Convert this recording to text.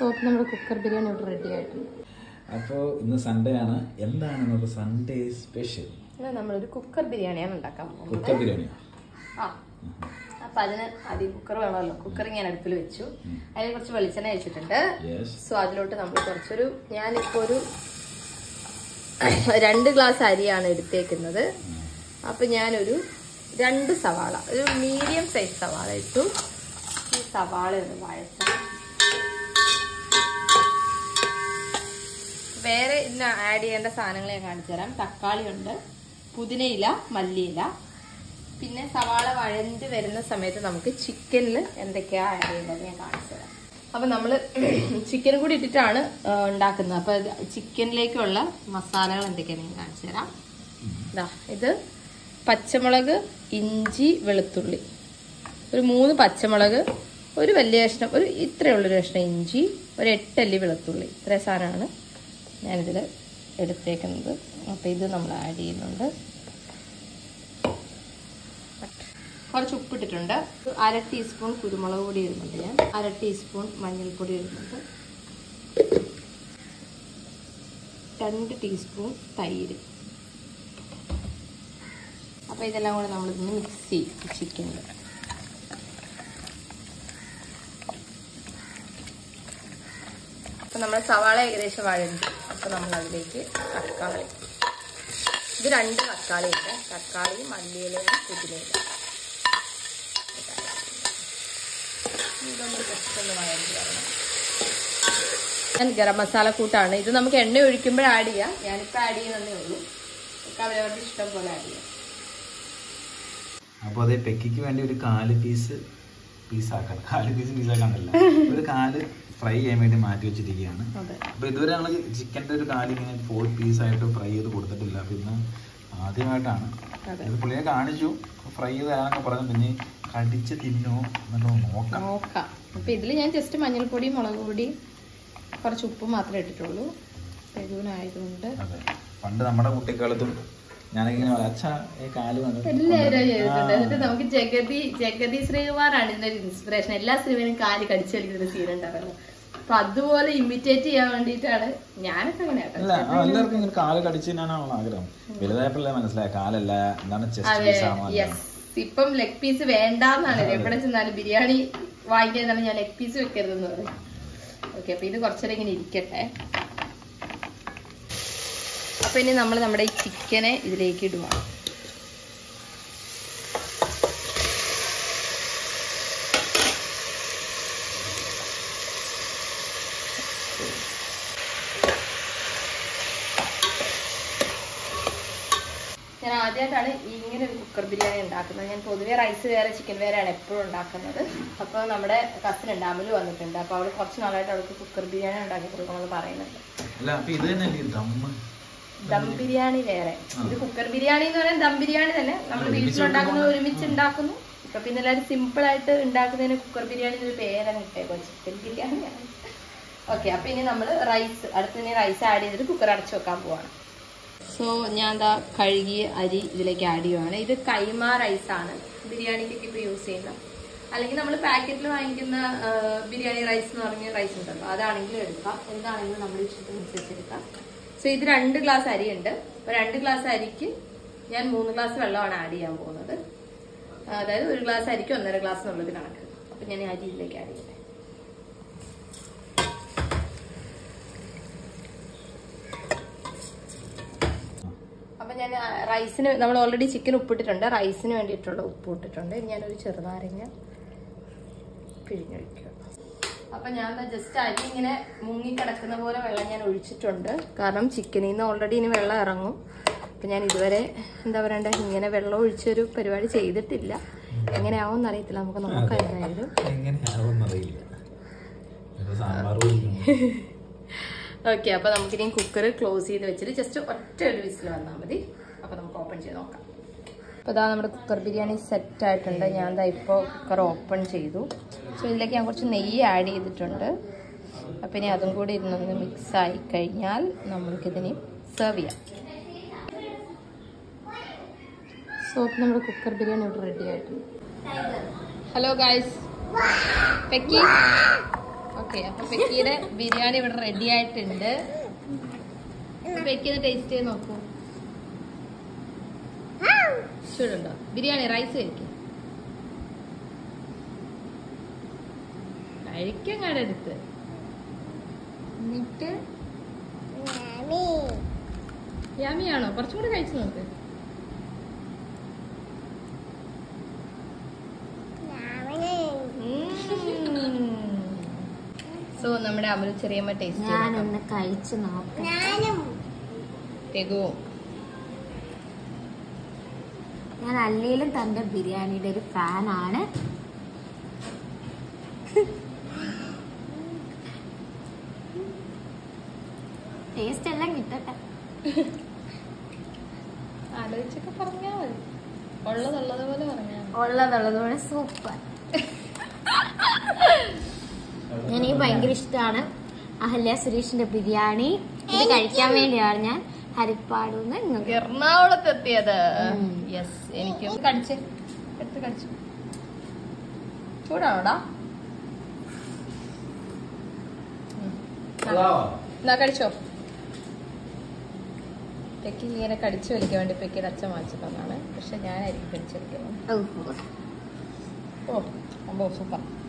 So നമ്മുടെ cooker biryani ഇവിടെ ready ആയിട്ടുണ്ട് അപ്പോൾ ഇന്ന് സൺഡേ ആണ് എന്താണ് ഇന്നത്തെ സൺഡേ സ്പെഷ്യൽ ഇന്ന് നമ്മളൊരു കുക്കർ ബിരിയാണിയാണ് ഉണ്ടാക്കാൻ പോകുന്നത് കുക്കർ ബിരിയാണിയോ ആ അപ്പൊ അതിന് ആദ്യം കുക്കർ വേണമല്ലോ കുക്കർ ഞാൻ അടുപ്പിൽ വെച്ചു അതിൽ കുറച്ച് വെളിച്ചെണ്ണ വെച്ചിട്ടുണ്ട് യെസ് സോ അതിലോട്ട് നമ്മൾ കുറച്ചൊരു ഞാനിപ്പോ ഒരു രണ്ട് ഗ്ലാസ് അരിയാണ് എടുത്തേക്കുന്നത് അപ്പൊ ഞാനൊരു രണ്ട് സവാള ഒരു മീഡിയം സൈസ് സവാള ഇട്ടു ഈ സവാള ഒന്ന് വഴറ്റാം വേറെ ഇന്ന് ആഡ് ചെയ്യേണ്ട സാധനങ്ങൾ ഞാൻ കാണിച്ചു തരാം തക്കാളി ഉണ്ട് പുതിനയില മല്ലിയില പിന്നെ സവാള വഴണ്ട് വരുന്ന സമയത്ത് നമുക്ക് ചിക്കനിൽ എന്തൊക്കെയാ ആഡ് ചെയ്യേണ്ടത് ഞാൻ കാണിച്ചു തരാം അപ്പൊ നമ്മള് ചിക്കനും കൂടി ഇട്ടിട്ടാണ് ആ, ഉണ്ടാക്കുന്നത് അപ്പൊ ഇത് ചിക്കനിലേക്കുള്ള മസാലകൾ എന്തൊക്കെയാണ് ഞാൻ കാണിച്ചു തരാം ഇതാ ഇത് പച്ചമുളക് ഇഞ്ചി വെളുത്തുള്ളി ഒരു മൂന്ന് പച്ചമുളക് ഒരു വലിയ കഷ്ണം ഒരു ഇത്രയുള്ളൊരു കഷ്ണം ഇഞ്ചി ഒരു എട്ടല്ലി വെളുത്തുള്ളി ഇത്ര സാധനമാണ് ഞാനിതിൽ എടുത്തേക്കുന്നത് അപ്പോൾ ഇത് നമ്മൾ ആഡ് ചെയ്യുന്നുണ്ട് കുറച്ച് ഉപ്പിട്ടിട്ടുണ്ട് ഒരു അര ടീസ്പൂൺ കുരുമുളക് പൊടി ഇടുന്നുണ്ട് ഞാൻ അര ടീസ്പൂൺ മഞ്ഞൾപ്പൊടി ഇടുന്നുണ്ട് രണ്ട് ടീസ്പൂൺ തൈര് അപ്പോൾ ഇതെല്ലാം കൂടെ നമ്മൾ ഇന്ന് മിക്സ് ചെയ്യും ചിക്കനിൽ അപ്പം നമ്മുടെ സവാള ഏകദേശം വഴഞ്ഞു അപ്പോൾ നമ്മൾ അതിലേക്ക് തക്കാളി ഇത് രണ്ട് തക്കാളി ഉണ്ട് തക്കാളി മല്ലിയിലയും പുതിനയില ഇതൊന്ന് ജസ്റ്റ് ഒന്ന് വഴഞ്ഞു വരണം ഞാൻ ഗരം മസാല കൂട്ടാണ് ഇത് നമുക്ക് എണ്ണ ഒഴിക്കുമ്പോൾ ആഡ് ചെയ്യാം ഞാനിപ്പോൾ ആഡ് ചെയ്യുന്നതേ ഉള്ളൂ ഒക്കെ അവരവരുടെ ഇഷ്ടം പോലെ ആഡ് ചെയ്യാം അപ്പോൾ അതേ പെക്കിക്ക് വേണ്ടി ഒരു കാല് പീസ് പീസാക്കണം കാല് പീസ് പീസാക്കാനല്ല ഒരു കാല് ഫ്രൈ ചെയ്യാൻ വേണ്ടി മാറ്റി വെച്ചിരിക്കുകയാണ് അതെ അപ്പോൾ ഇതുവരെ നമ്മൾ ചിക്കൻ്റെ ഒരു കാല് ഇങ്ങനെ ഫോർ പീസായിട്ട് ഫ്രൈ ചെയ്ത് കൊടുത്തിട്ടില്ല അപ്പോൾ ഇന്ന് ആദ്യമായിട്ടാണ് അതെ ഇത് പുള്ളിയെ കാണിച്ചു ഫ്രൈ ചെയ്ത് തരാനൊക്കെ പറഞ്ഞു പിന്നെ കടിച്ച് തിന്നോ എന്നുള്ളത് നോക്കാം നോക്കാം അപ്പൊ ഇതിൽ ഞാൻ ജസ്റ്റ് മഞ്ഞൾപ്പൊടി മുളക് പൊടി കുറച്ച് ഉപ്പ് മാത്രമേ ഇട്ടിട്ടുള്ളൂ പെരുവിനായതുകൊണ്ട് അതെ പണ്ട് നമ്മുടെ കുട്ടിക്കാലത്തും ഞാനൊക്കെ ഇങ്ങനെ പറയാം അച്ഛാ ഈ കാല് വന്നിട്ട് എല്ലാവരും ചെയ്തിട്ടുണ്ട് ആ. എന്നിട്ട് നമുക്ക് ജഗതി ജഗതി ശ്രീകുമാറാണ് ഇതിന്റെ ഒരു ഇൻസ്പിറേഷൻ എല്ലാ സിനിമയിലും കാല് കടിച്ചു കളിക്കുന്ന സീൻ ഉണ്ടാവല്ലോ അപ്പൊ അതുപോലെ ഇമിറ്റേറ്റ് ചെയ്യാൻ വേണ്ടിയിട്ടാണ് ഞാനൊക്കെ അങ്ങനെ കേട്ടോ. അല്ല ആ, എല്ലാവർക്കും ഇങ്ങനെ കാല് കടിച്ച് തിന്നാനാണല്ലോ ആഗ്രഹം വലുതായപ്പോഴല്ലേ മനസ്സിലായ കാലല്ല എന്താണ് ചെസ്റ്റ് അതെ പീസ് ആണോ യെസ് ഇപ്പം ലെഗ് പീസ് വേണ്ടാന്നാണ് എവിടെ ചെന്നാലും ബിരിയാണി വാങ്ങിക്കുന്നതാണ് ഞാൻ ലെഗ് പീസ് വെക്കരുതെന്ന് പറയും ഓക്കെ അപ്പൊ ഇത് കുറച്ചേരം ഇങ്ങനെ ഇരിക്കട്ടെ അപ്പൊ ഇനി നമ്മൾ നമ്മുടെ ഈ ചിക്കനെ ഇതിലേക്ക് ഇടുവാണ് ഞാൻ ആദ്യമായിട്ടാണ് ഇങ്ങനെ ഒരു കുക്കർ ബിരിയാണി ഉണ്ടാക്കുന്നത് ഞാൻ പൊതുവേ റൈസ് വേറെ ചിക്കൻ വേറെയാണ് എപ്പോഴും ഉണ്ടാക്കുന്നത് അപ്പോൾ നമ്മുടെ കസിൻ ഉണ്ട് അമല് വന്നിട്ടുണ്ട് അപ്പോൾ അവൾ കുറച്ച് നാളായിട്ട് അവൾക്ക് കുക്കർ ബിരിയാണി ഉണ്ടാക്കി കൊടുക്കണമെന്ന് പറയുന്നുണ്ട് അല്ല അപ്പൊ ഇത് തന്നെ ദമ്മ് ദം ബിരിയാണി വേറെ ഇത് കുക്കർ ബിരിയാണി എന്ന് പറയുന്നത് ദം ബിരിയാണി തന്നെ നമ്മൾ വീട്ടിലുണ്ടാക്കുന്നത് ഒരുമിച്ച് ഉണ്ടാക്കുന്നു ഇപ്പൊ പിന്നെ എല്ലാവരും സിമ്പിൾ ആയിട്ട് ഉണ്ടാക്കുന്നതിന് കുക്കർ ബിരിയാണി എന്നൊരു പേരങ്ങ് ഇട്ടേക്കോ ചിക്കൻ ബിരിയാണിയാണ് ഓക്കെ അപ്പൊ ഇനി നമ്മൾ റൈസ് അടുത്ത് ഇനി റൈസ് ആഡ് ചെയ്തിട്ട് കുക്കർ അടച്ചു വെക്കാൻ പോവാണ് സോ ഞാൻ ദാ കഴുകിയ അരി ഇതിലേക്ക് ആഡ് ചെയ്യുവാണ് ഇത് കൈമ റൈസ് ആണ് ബിരിയാണിക്കൊക്കെ ഇപ്പോൾ യൂസ് ചെയ്യുന്ന അല്ലെങ്കിൽ നമ്മൾ പാക്കറ്റിൽ വാങ്ങിക്കുന്ന ആ, ബിരിയാണി റൈസ് എന്ന് പറഞ്ഞ റൈസ് ഉണ്ടല്ലോ അതാണെങ്കിലും എടുക്കാം എന്താണെങ്കിലും നമ്മുടെ ഇഷ്ടത്തിനനുസരിച്ച് എടുക്കാം സോ ഇത് രണ്ട് ഗ്ലാസ് അരിയുണ്ട് അപ്പോൾ രണ്ട് ഗ്ലാസ് അരിക്ക് ഞാൻ മൂന്ന് ഗ്ലാസ് വെള്ളമാണ് ആഡ് ചെയ്യാൻ പോകുന്നത് അതായത് ഒരു ഗ്ലാസ് അരിക്ക് ഒന്നര ഗ്ലാസ് എന്നുള്ളത് കണക്ക് അപ്പം ഞാൻ ഈ അരി ഇതിലേക്ക് ആഡ് ചെയ്യട്ടെ അപ്പം ഞാൻ ആ, റൈസിന് നമ്മൾ ഓൾറെഡി ചിക്കൻ ഉപ്പിട്ടിട്ടുണ്ട് റൈസിന് വേണ്ടിയിട്ടുള്ള ഉപ്പ് ഇട്ടിട്ടുണ്ട് ഇനി ഞാനൊരു ചെറുനാരങ്ങ പിഴിഞ്ഞൊഴിക്കുക അപ്പം ഞാൻ ജസ്റ്റ് അരി ഇങ്ങനെ മുങ്ങി കിടക്കുന്ന പോലെ വെള്ളം ഞാൻ ഒഴിച്ചിട്ടുണ്ട് കാരണം ചിക്കനിൽ നിന്ന് ഓൾറെഡി ഇനി വെള്ളം ഇറങ്ങും അപ്പം ഞാൻ ഇതുവരെ എന്താ പറയണ്ടേ ഇങ്ങനെ വെള്ളം ഒഴിച്ചൊരു പരിപാടി ചെയ്തിട്ടില്ല എങ്ങനെയാവും അറിയത്തില്ല നമുക്ക് നോക്കാം എന്തായാലും എങ്ങനെയാവുമെന്നറിയില്ല ഇപ്പൊ സാമ്പാർ ഓക്കെ അപ്പൊ നമുക്കിനി കുക്കർ ക്ലോസ് ചെയ്ത് വെച്ചിട്ട് ജസ്റ്റ് ഒറ്റ ഒരു വിസിൽ വന്നാൽ മതി അപ്പൊ നമുക്ക് ഓപ്പൺ ചെയ്ത് നോക്കാം അപ്പോൾ ഇതാ നമ്മുടെ കുക്കർ ബിരിയാണി സെറ്റ് ആയിട്ടുണ്ട് ഞാൻ ദാ ഇപ്പോൾ കുക്കർ ഓപ്പൺ ചെയ്തു സോ ഇതിലേക്ക് ഞാൻ കുറച്ച് നെയ്യ് ആഡ് ചെയ്തിട്ടുണ്ട് അപ്പം ഇനി അതും കൂടി ഇരുന്നൊന്ന് മിക്സ് ആയി കഴിഞ്ഞാൽ നമ്മൾക്കിതിന് സെർവ് ചെയ്യാം സോ ഇപ്പം നമ്മുടെ കുക്കർ ബിരിയാണി ഇവിടെ റെഡി ആയിട്ടുണ്ട് hello guys Pekki okay okay അപ്പൊ പെക്കിയുടെ ബിരിയാണി ഇവിടെ റെഡി ആയിട്ടുണ്ട് പെക്കിന്ന് ടേസ്റ്റ് ചെയ്ത് നോക്കൂ ചൂടുണ്ടോ ബിരിയാണി റൈസ് കഴിക്കും കഴിക്കങ്ങാടെ അടുത്ത് എന്നിട്ട് യാമിയാണോ കുറച്ചും കൂടി കഴിച്ചു നോക്ക് സോ നമ്മുടെ അമൽ ചെറിയമ്മ ടേസ്റ്റ് ഞാനൊന്ന് കഴിച്ചു നോക്കാം രഘുവും ഞാൻ അല്ലേലും തന്റെ ബിരിയാണിയുടെ ഒരു ഫാനാണ് ടേസ്റ്റ് എല്ലാം കിട്ടട്ടെ ആലോചിച്ചൊക്കെ പറഞ്ഞാ മതി ഉള്ളതുള്ളത് പോലെ പറഞ്ഞാ മതി. ഉള്ളതുള്ളതുപോലെ സൂപ്പർ എനിക്ക് ഭയങ്കര ഇഷ്ടമാണ് അഹല്യ സുരേഷിന്റെ ബിരിയാണി ഇത് കഴിക്കാൻ വേണ്ടിയാണ് ഞാൻ ഹരിപ്പാടുന്ന് ഇങ്ങോട്ട് എറണാകുളത്ത് എത്തിയത് ഉം. യെസ് എനിക്കും കടിച്ച് എടുത്ത് കടിച്ചു ചൂടാണോടാ ഉം. എന്നാ കടിച്ചോ പെക്കി ഇങ്ങനെ കടിച്ചു വലിക്കാൻ വേണ്ടി പെക്കിയുടെ അച്ഛൻ വാങ്ങിച്ചു തന്നാണ് പക്ഷെ ഞാനായിരിക്കും കടിച്ചു വലിക്കുന്നത് ഓഹോ ഓ സംഭവം സൂപ്പർ